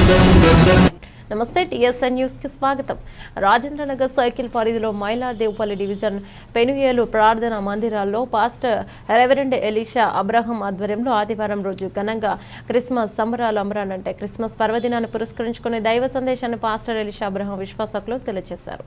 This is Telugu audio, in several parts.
నమస్తే టీఎస్ఎన్ న్యూస్ కి స్వాగతం రాజేంద్రనగర్ సర్కిల్ పరిధిలో మైలార్దేవుపల్లి డివిజన్ పెనుయేలు ప్రార్థన మందిరాల్లో పాస్టర్ రెవరెండ్ ఎలీషా అబ్రహం ఆధ్వర్యంలో ఆదివారం రోజు ఘనంగా క్రిస్మస్ సంబరాలు అమరానంటే క్రిస్మస్ పర్వదినాన్ని పురస్కరించుకునే దైవ సందేశాన్ని పాస్టర్ ఎలీషా అబ్రహం విశ్వాసకులు తెలియజేశారు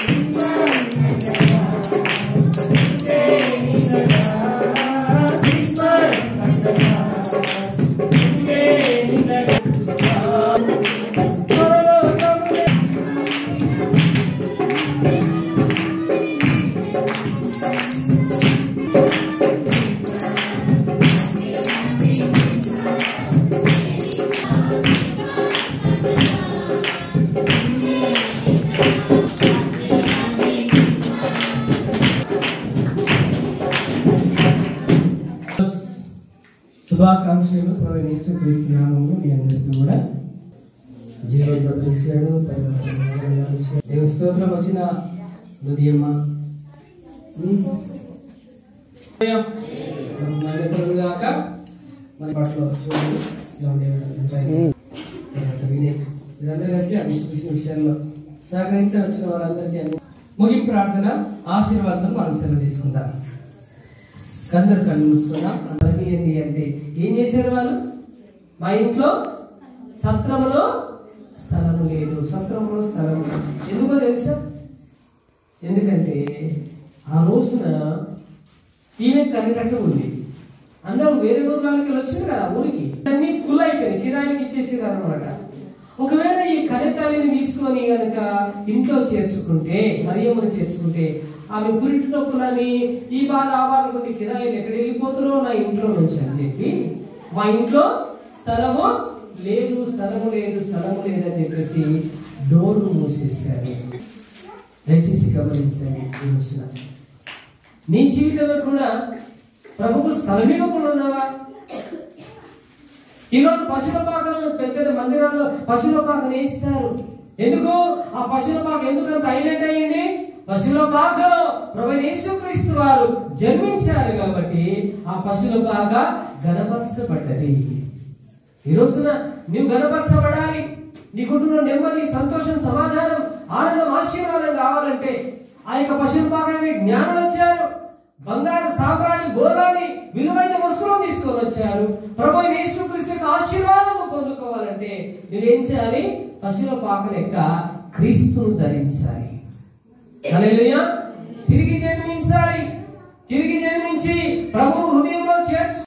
శుభాకాంక్షలు ప్రభు యేసుక్రీస్తు నామములో మీ అందరికీ కూడా జీవోద్భక్తులు ఇచ్చాడు తర్వాత వందనాలు ఇచ్చాడు. దేవుని స్తోత్రం వచ్చిన హృదయమ్మ గాక మన పట్ల చూడండి ఇలా ఉండేవాడు ఇజ్రాయేల్. తర్వాత వినయ్. వీరందరూ కలిసి ఆ విశ్వ విషయాల్లో సహకరించి వచ్చిన వారందరికీ అన్ని- ముగింపు ప్రార్థన ఆశీర్వాదం మనం సెలవు తీసుకుందాం అందరు కళ్ళు మూసుకున్నాం అందరికీ ఏంటి అంటే ఏం చేశారు వాళ్ళు మా ఇంట్లో సత్రములో స్థలము లేదు సత్రములో స్థలము లేదు. ఎందుకో తెలుసా ఎందుకంటే ఆ రోజున ఈమె కనికట్టు ఉంది అందరూ వేరే ఊర్లకి వచ్చారు కదా ఊరికి అన్ని ఫుల్ అయిపోయినాయి కిరాయికి ఇచ్చేసారు అనమాట ఒకవేళ ఈ కనెతల్లిని తీసుకొని గనక ఇంట్లో చేర్చుకుంటే మరియమ్మని చేర్చుకుంటే ఆమె పురిటి నొప్పులని ఈ బాధ ఆ బాధ కొన్ని కిరాయిలు ఎక్కడ వెళ్ళిపోతారో నా ఇంట్లో నుంచి అని చెప్పి మా ఇంట్లో స్థలము లేదు స్థలము లేదు స్థలము లేదని చెప్పేసి డోర్లు మూసేశారు దయచేసి గమనించండి ఈ రోజున నీ జీవితంలో కూడా ప్రభుకు స్థలం ఇవ్వకుండా ఉన్నావా ఈరోజు పశువుల పాకలు పెద్ద పెద్ద మందిరాల్లో పశువుల పాకలు వేస్తారు ఎందుకు ఆ పశువుల పాక ఎందుకు అంత హైలైట్ అయ్యింది పశువుల పాకలో ప్రభు యేసుక్రీస్తు వారు జన్మించారు కాబట్టి ఆ పశువుల పాక గణపరచబడ్డది ఈ రోజున నీవు గణపరచబడాలి నీ కుటుంబంలో నెమ్మది సంతోషం సమాధానం ఆనందం ఆశీర్వాదం కావాలంటే ఆ యొక్క పశువుల పాకనే జ్ఞానం వచ్చారు బంగారు సాంబ్రాణి బోరాని విలువైన వస్తువులు తీసుకొని వచ్చారు ప్రభు అయిన యేసుక్రీస్తు యొక్క ఆశీర్వాదం పొందుకోవాలంటే నువ్వేం చేయాలి పశువుల పాక లెక్క క్రీస్తును ధరించాలి హల్లెలూయా తిరిగి జన్మించాలి తిరిగి జన్మించి ప్రభు హృదయంలో చేర్చు